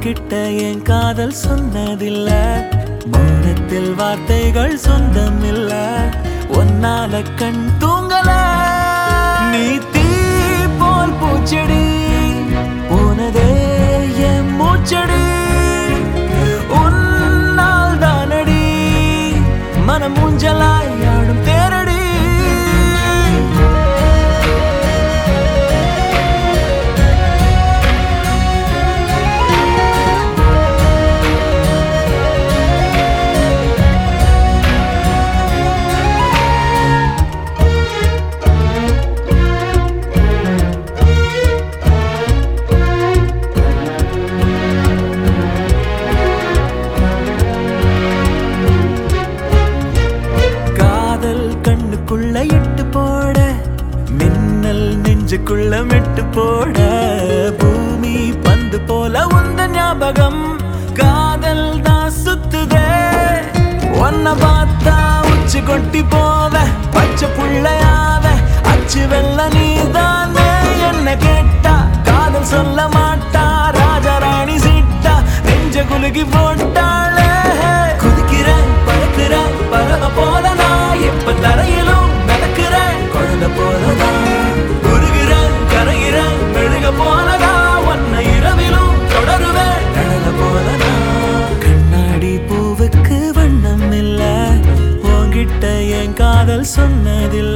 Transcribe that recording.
உன்கிட்ட என் காதல் சொன்னதில்ல மௌனத்தில் வார்த்தைகள் சொந்தம் இல்ல ஒன்னால கண் தூங்கல நீ தீ போல் பூச்செடி போனதே என் மூச்சடி உன்னால் தானடி மனம் ஊஞ்சலாய் ஆடும் தேரடி காதல் கண்ணுக்குள்ள இட்டு போட மின்னல் நெஞ்சுக்குள்ள மெட்டு போட பூமி பந்து போல உந்த ஞாபகம் காதல் தான் சுத்துதே ஒன்ன பார்த்தா உச்சி கொட்டி போவ பச்சை புள்ளையாவ அச்சு வெள்ள நீதானே என்ன கேட்டா காதல் சொல்ல மாட்டா ராஜாராணி சீட்டா நெஞ்ச குலுகி போட்டாளே குதிக்கிறேன் பறக்கிறேன் பறவை போல நான் எப்ப தரையிலும் நடக்கிறேன் குழந்தை போலதான் உருகிறேன் கரைகிறேன் மெழுக போலதா உன்னை இரவிலும் தொடருவேன் கடல போலதான் கண்ணாடி பூவுக்கு வண்ணம் இல்ல உன்கிட்ட என் காதல் சொன்னதில்ல